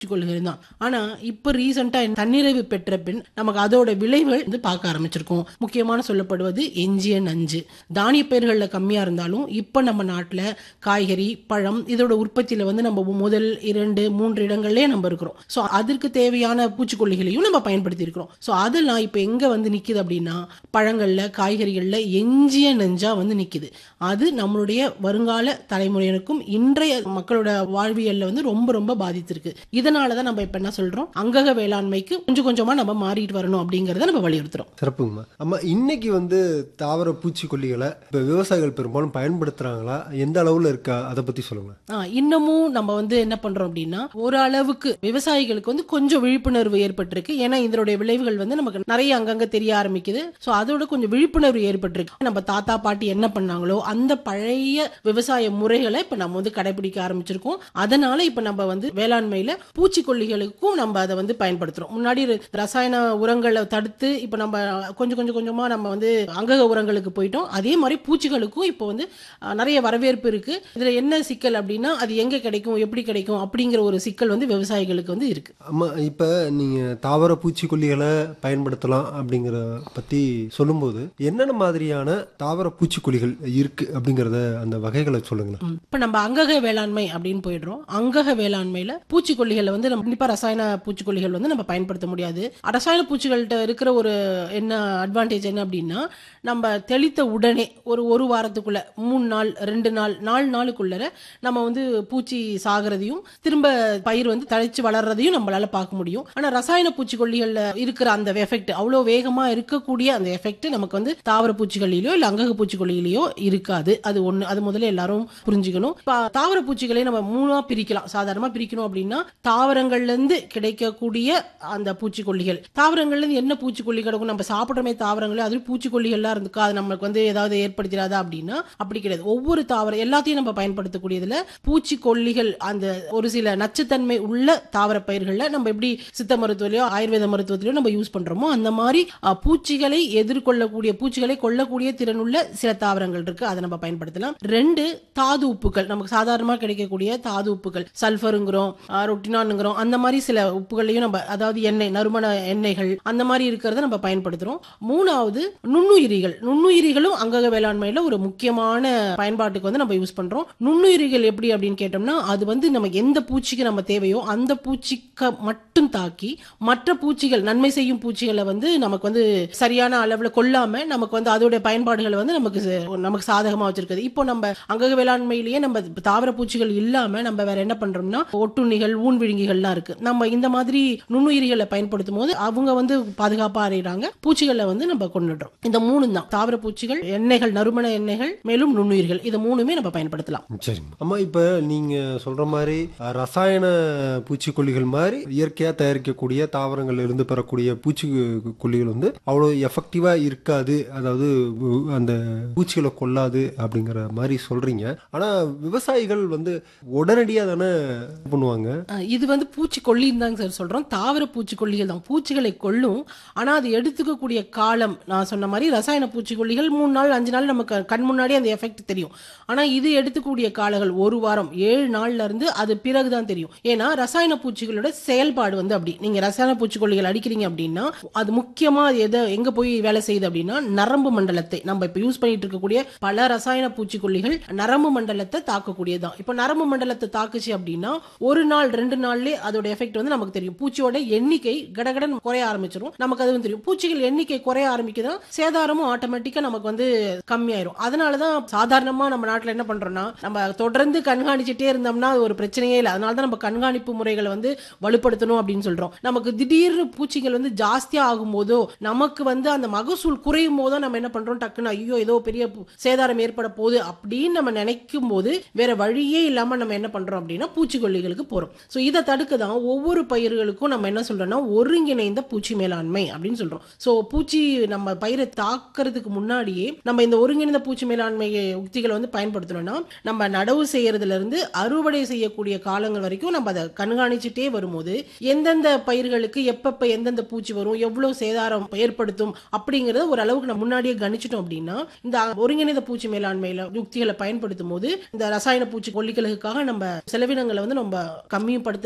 பூச்சிக்கொல்லிகள் தான் ஆனா இப்ப ரீசெண்டா தன்னிறைவு பெற்ற பின் நமக்கு அதோட விளைவுகள் வந்து பார்க்க ஆரம்பிச்சிருக்கோம் முக்கியமான சொல்லப்படுவது எஞ்சிய நஞ்சு தானிய பயிர்கள்ல கம்மியா இருந்தாலும் இப்ப நம்ம நாட்டுல காய்கறி பழம் இதோட உற்பத்தியில வந்து நம்ம முதல் இரண்டு மூன்று இடங்கள்லயே நம்ம இருக்கிறோம் ஸோ அதற்கு தேவையான பூச்சிக்கொல்லிகளையும் நம்ம பயன்படுத்தி இருக்கிறோம் ஸோ அதெல்லாம் இப்ப எங்க வந்து நிக்குது அப்படின்னா பழங்கள்ல காய்கறிகள்ல எஞ்சிய நஞ்சா வந்து நிக்குது அது நம்மளுடைய வருங்கால தலைமுறையினருக்கும் இன்றைய மக்களோட வாழ்வியல்ல வந்து ரொம்ப ரொம்ப பாதித்திருக்கு இதனாலதான் நம்ம இப்ப என்ன சொல்றோம் அங்கக வேளாண்மைக்கு கொஞ்சம் கொஞ்சமா நம்ம மாறிட்டு வரணும் அப்படிங்கறத நம்ம வலியுறுத்துறோம் சிறப்புங்கம்மா அம்மா இன்னைக்கு வந்து தாவர பூச்சிக்கொல்லிகளை இப்போ விவசாயிகள் பெரும்பாலும் பயன்படுத்துறாங்களா எந்த அளவுல இருக்கா அதை பத்தி சொல்லுங்க ஆ, இன்னமும் நம்ம வந்து என்ன பண்றோம் அப்படின்னா ஒரு அளவுக்கு விவசாயிகளுக்கு வந்து கொஞ்சம் விழிப்புணர்வு ஏற்பட்டிருக்கு ஏன்னா இதனுடைய விளைவுகள் வந்து நமக்கு நிறைய அங்கங்க தெரிய ஆரம்பிக்குது சோ அதோட கொஞ்சம் விழிப்புணர்வு ஏற்பட்டிருக்கு நம்ம தாத்தா பாட்டி என்ன பண்ணாங்களோ அந்த பழைய விவசாய முறைகளை இப்ப நம்ம வந்து கடைபிடிக்க ஆரம்பிச்சிருக்கோம் அதனால இப்ப நம்ம வந்து வேளாண்மையில பூச்சிக்கொல்லிகளுக்கும் நம்ம அதை வந்து பயன்படுத்துறோம் முன்னாடி ரசாயன உரங்களை தடுத்து இப்ப நம்ம கொஞ்சம் கொஞ்சம் கொஞ்சமா நம்ம வந்து அங்கக உரங்களுக்கு போயிட்டோம் அதே மாதிரி பூச்சிகளுக்கும் இப்போ வந்து அஹ், நிறைய வரவேற்பு இருக்கு இதுல என்ன சிக்கல் அப்படின்னா அது எங்க கிடைக்கும் எப்படி கிடைக்கும் அப்படிங்கிற ஒரு சிக்கல் வந்து விவசாயிகளுக்கு வந்து இருக்கு அம்மா இப்போ நீங்க தாவர பூச்சிக்கொல்லிகளை பயன்படுத்தலாம் அப்படிங்கிற பத்தி சொல்லும்போது என்னென்ன மாதிரியான தாவர பூச்சிக்கொல்லிகள் இருக்கு அப்படிங்கறத அந்த வகைகளை சொல்லுங்களேன் ம். இப்ப நம்ம அங்கக வேளாண்மை அப்படின்னு போயிடுறோம் அங்கக வேளாண்மையில பூச்சிக்கொல்லிகளை வந்து நம்ம கண்டிப்பா ரசாயன பூச்சிக்கொல்லிகள் வந்து நம்ம பயன்படுத்த முடியாது ரசாயன பூச்சிகள்கிட்ட இருக்கிற ஒரு என்ன அட்வான்டேஜ் என்ன அப்படின்னா நம்ம தெளித்த உடனே ஒரு ஒரு வாரத்துக்குள்ள மூணு நாள் ரெண்டு நாள் நாலு நாளுக்குள்ளர நம்ம வந்து பூச்சி சாகிறதையும் திரும்ப பயிர் வந்து தழைச்சு வளர்றதையும் நம்மளால பார்க்க முடியும் ஆனா ரசாயன பூச்சிக்கொல்லிகள்ல இருக்கிற அந்த எஃபெக்ட் அவ்வளவு வேகமா இருக்கக்கூடிய அந்த எஃபெக்ட் நமக்கு வந்து தாவர பூச்சிகளிலேயோ இல்ல அங்கக பூச்சிக்கொல்லியிலேயோ இருக்காது அது ஒண்ணு அது முதல்ல எல்லாரும் புரிஞ்சுக்கணும் இப்ப தாவர பூச்சிகளை நம்ம மூணா பிரிக்கலாம் சாதாரணமா பிரிக்கணும் அப்படின்னா தாவரங்கள்ல இருந்து கிடைக்கக்கூடிய அந்த பூச்சிக்கொல்லிகள் தாவரங்கள்ல இருந்து என்ன பூச்சிக்கொல்லி கிடைக்கும் நம்ம சாப்பிடுறமே தாவரங்களே அது பூச்சிக்கொல்லிகள்லாம் இருந்துக்கா அது நமக்கு வந்து ஏதாவது ஏற்படுத்திடாதா அப்படின்னா அப்படி கிடையாது ஒவ்வொரு தாவரம் எல்லாத்தையும் நம்ம பயன்படுத்தக்கூடியதுல பூச்சிக்கொல்லிகள் அந்த ஒரு சில நச்சுத்தன்மை உள்ள தாவர பயிர்கள்ல நம்ம எப்படி சித்த மருத்துவத்திலயோ ஆயுர்வேத மருத்துவத்திலயோ நம்ம யூஸ் பண்றோமோ அந்த மாதிரி அஹ், பூச்சிகளை எதிர்கொள்ளக்கூடிய பூச்சிகளை கொல்லக்கூடிய திறனுள்ள சில தாவரங்கள் இருக்கு அதை நம்ம பயன்படுத்தலாம் ரெண்டு தாது உப்புகள் நமக்கு சாதாரணமா கிடைக்கக்கூடிய தாது உப்புகள் சல்ஃபருங்கிறோம் ரொட்டினானுங்கிறோம் அந்த மாதிரி சில உப்புகளையும் நம்ம அதாவது எண்ணெய் நறுமண எண்ணெய்கள் அந்த மாதிரி இருக்கிறத நம்ம பயன்படுத்துறோம் மூணாவது நுண்ணுயிரிகள் நுண்ணுயிரிகளும் அங்கக வேளாண்மையில ஒரு முக்கியமான பயன்பாட்டுக்கு வந்து நம்ம யூஸ் பண்றோம் நுண்ணுயிரிகள் எப்படி அப்படின்னு கேட்டோம்னா அது வந்து நம்ம எந்த பூச்சிக்கு நம்ம தேவையோ அந்த பூச்சிக்க மட்டும் தாக்கி மற்ற பூச்சிகள் நன்மை செய்யும் பூச்சிகளை வந்து நமக்கு வந்து சரியான அளவுல கொல்லாம நமக்கு வந்து அதோட பயன்பாடுகளை வந்து நமக்கு ச- நமக்கு சாதகமா வச்சிருக்குது இப்போ நம்ம அங்கக வேளாண்மையிலேயே நம்ம தாவர பூச்சிகள் இல்லாம நம்ம வேற என்ன பண்றோம்னா ஒட்டுண்ணிகள் ஊன்விழுங்கிகள்லாம் இருக்கு நம்ம இந்த மாதிரி நுண்ணுயிரிகளை பயன்படுத்தும் போது அவங்க வந்து பாதுகாப்பா அறையிறாங்க பூச்சிகளை வந்து நம்ம கொண்டுடுறோம் இந்த மூணு தான் தாவர பூச்சிகள் எண்ணெய்கள் நறுமண எண்ணெய்கள் மேலும் நுண்ணுயிர்கள் இது மூணுமே நம்ம பயன்படுத்தலாம் சரிங்க அம்மா இப்போ நீங்க சொல்ற மாதிரி அஹ், ரசாயன பூச்சிக்கொல்லிகள் மாதிரி இயற்கையா தயாரிக்கக்கூடிய தாவரங்கள்ல இருந்து பெறக்கூடிய பூச்சிக்கொல்லிகள் வந்து அவ்வளோ எஃபெக்டிவா இருக்காது அதாவது உ- அந்த பூச்சிகளை கொல்லாது அப்படிங்கிற மாதிரி சொல்றீங்க ஆனா விவசாயிகள் வந்து உடனடியா தானே பண்ணுவாங்க அஹ் இது வந்து பூச்சிக்கொல்லின்னு தாங்க சார் சொல்றோம் தாவர பூச்சிக்கொல்லிகள் தான் பூச்சிகளை கொல்லும் ஆனா அது எடுத்துக்கக்கூடிய காலம் நான் சொன்ன மாதிரி ரசாயன பூச்சிக்கொல்லிகள் மூணு நாள் அஞ்சு நாள் நமக்கு கண் முன்னாடி அந்த எஃபெக்ட் தெரியும் ஆனா இது எடுத்துக்கூடிய காலங்கள் ஒரு வாரம் ஏழு நாள்ல இருந்து அது பிறகுதான் தெரியும் ஏன்னா ரசாயன பூச்சிகளோட செயல்பாடு வந்து அப்படி நீங்க ரசாயன பூச்சிக்கொல்லிகள் அடிக்கிறீங்க அப்படின்னா அது முக்கியமா அது எதை எங்க போய் வேலை செய்யுது அப்படின்னா நரம்பு மண்டலத்தை நம்ம இப்ப யூஸ் பண்ணிட்டு இருக்கக்கூடிய பல ரசாயன பூச்சிக்கொல்லிகள் நரம்பு மண்டலத்தை தாக்கக்கூடியதுதான் இப்போ நரம்பு மண்டலத்தை தாக்குச்சு அப்படின்னா ஒரு நாள் ரெண்டு நாள்லயே அதோட எஃபெக்ட் வந்து நமக்கு தெரியும் பூச்சியோட எண்ணிக்கை கடகடன் குறைய ஆரம்பிச்சிடும் நமக்கு அதுவும் தெரியும் பூச்சிகள் எண்ணிக்கை குறைய ஆரம்பிக்குதான் சேதாரமும் ஆட்டோமேட்டிக்கா நமக்கு வந்து கம்மியாயிரும் அதனாலதான் சாதாரணமா நம்ம நாட்டுல என்ன பண்றோம்னா நம்ம தொடர்ந்து கண்காணிச்சுட்டே இருந்தோம்னா அது ஒரு பிரச்சனையே இல்லை அதனாலதான் நம்ம கண்காணிப்பு முறைகளை வந்து வலுப்படுத்தணும் அப்படின்னு சொல்றோம் நமக்கு திடீர்னு பூச்சிகள் வந்து ஜாஸ்தியா ஆகும் போதோ நமக்கு வந்து அந்த மகசூல் குறையும் போதோ நம்ம என்ன பண்றோம் டக்குன்னு ஐயோ ஏதோ பெரிய பு- சேதாரம் ஏற்பட போகுது அப்படின்னு நம்ம நினைக்கும் போது வேற வழியே இல்லாம நம்ம என்ன பண்றோம் அப்படின்னா பூச்சிக்கொல்லிகளுக்கு போறோம் சோ இதை தடுக்க தான் ஒவ்வொரு பயிர்களுக்கும் நம்ம என்ன சொல்றோம்னா ஒருங்கிணைந்த பூச்சி மேலாண்மை அப்படின்னு சொல்றோம் சோ பூச்சி நம்ம பயிரை தாக்குறதுக்கு முன்னாடியே நம்ம இந்த ஒருங்கிணைந்த பூச்சி மேலாண்மை உத்திகளை வந்து பயன்படுத்தணும்னா நம்ம நடவு செய்யறதுல இருந்து அறுவடை செய்யக்கூடிய காலங்கள் வரைக்கும் நம்ம அதை கண்காணிச்சுட்டே வரும்போது எந்தெந்த பயிர்களுக்கு எப்பப்ப எந்தெந்த பூச்சி வரும் எவ்வளவு சேதாரம் ஏற்படுத்தும் அப்படிங்கறத ஒரு அளவுக்கு நம்ம முன்னாடியே கணிச்சிட்டோம் அப்படின்னா இந்த ஒருங்கிணைந்த பூச்சி மேலாண்மையில யுக்திகளை பயன்படுத்தும் போது இந்த ரசாயன பூச்சி கொல்லிகளுக்காக நம்ம செலவினங்களை வந்து நம்ம கம்மியும் படுத்தலாம்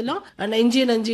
இதெல்லாம் எஞ்சிய நஞ்சு